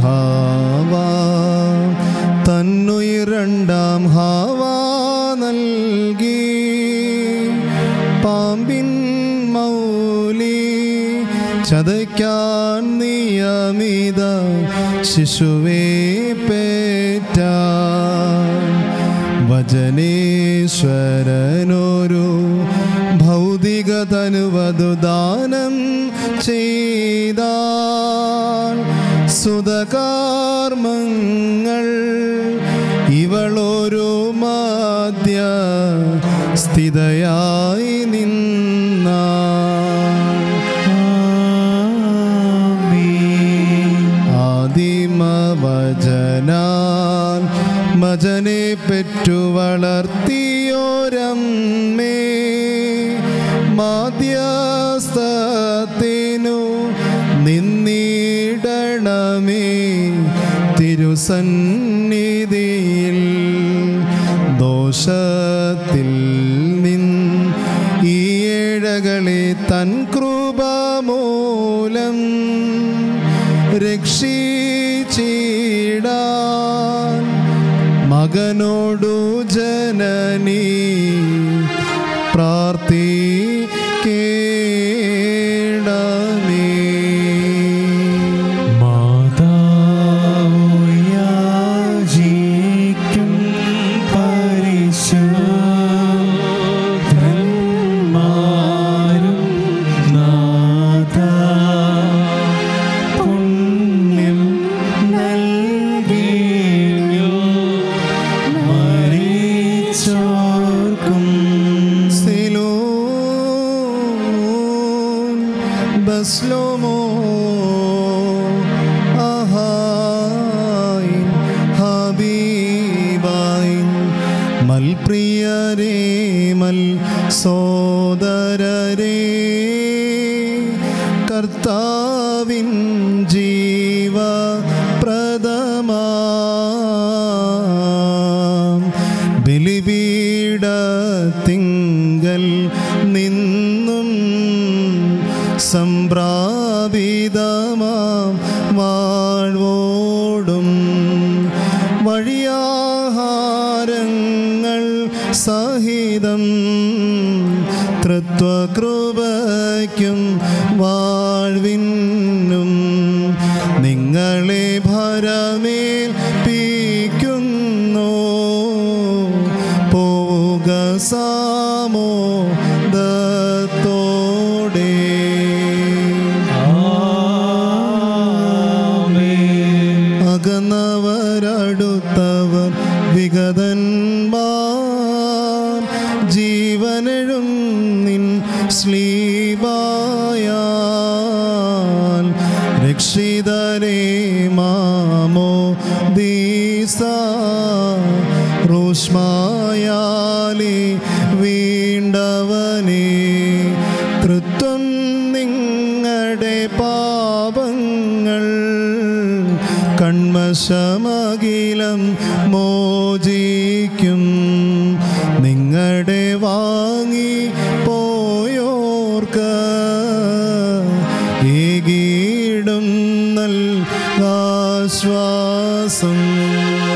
ഹാവ തന്നുയിരണ്ടാം ഹാവ നൽകി പാമ്പിൻ മൗലി ചതയ്ക്കാൻ നിയമിത ശിശുവേ പേറ്റ വചനേശ്വരനൊരു ഭൗതിക തനുവതു ദാനം ചെയ്താൽ സുതകാർമ്മങ്ങൾ ഇവളൊരു മാധ്യ സ്ഥിതയായി നിന്ന ആദിമവചനാൽ മജനെ പെറ്റു വളർത്തിയോരമ്മേ മാധ്യസ്ഥത്തിനു നിന്നിടണമേ തിരുസന്നിധിയിൽ ദോഷത്തിൽ നിൻ ഈ ഏഴകളെ തൻ കൃപ മൂലം രക്ഷിച്ചിടാൻ മകനോടു ജനനി പ്രാർത്ഥിക്കേണമേ മാതാവുയാചിക്കും പരിശുദ്ധന്മാരും നാഥാ പുണ്യം നൽകിയോ മരിച്ചോർക്കും സിലോൻ ബസ്ലോമോ ആഹായിൻ ഹബീബായിൻ മൽപ്രിയരേ മൽ സോദരരേ കർത്താവിൻ ജീവ പ്രദമാം ബലിപീഠത്തിങ്കൽ നിന്നും സംപ്രാപിതമാം വാഴ്വോടും വഴിയാഹാരങ്ങൾ സഹിതം തൃത്വകൃപയ്ക്കും വാഴ്വിനും നിങ്ങളെ ഭരമേൽപ്പിക്കുന്നു പോവുക സാമോദത്തോടെ അകന്നവരടുത്തവർ വിഗതന്മാർ ജീവനെഴും നിൻ ശ്ലീബായാൽ രക്ഷിതരേ മാമോ ദീസ റോഷ്മായാലി വീണ്ടവനേ തൃത്വം നിങ്ങളുടെ പാപങ്ങൾ കൺമശമകിലം മോചിക്കും നിങ്ങളുടെ വാങ്ങി പോയോർക്ക് ഏകീടും നൽ ആശ്വാസം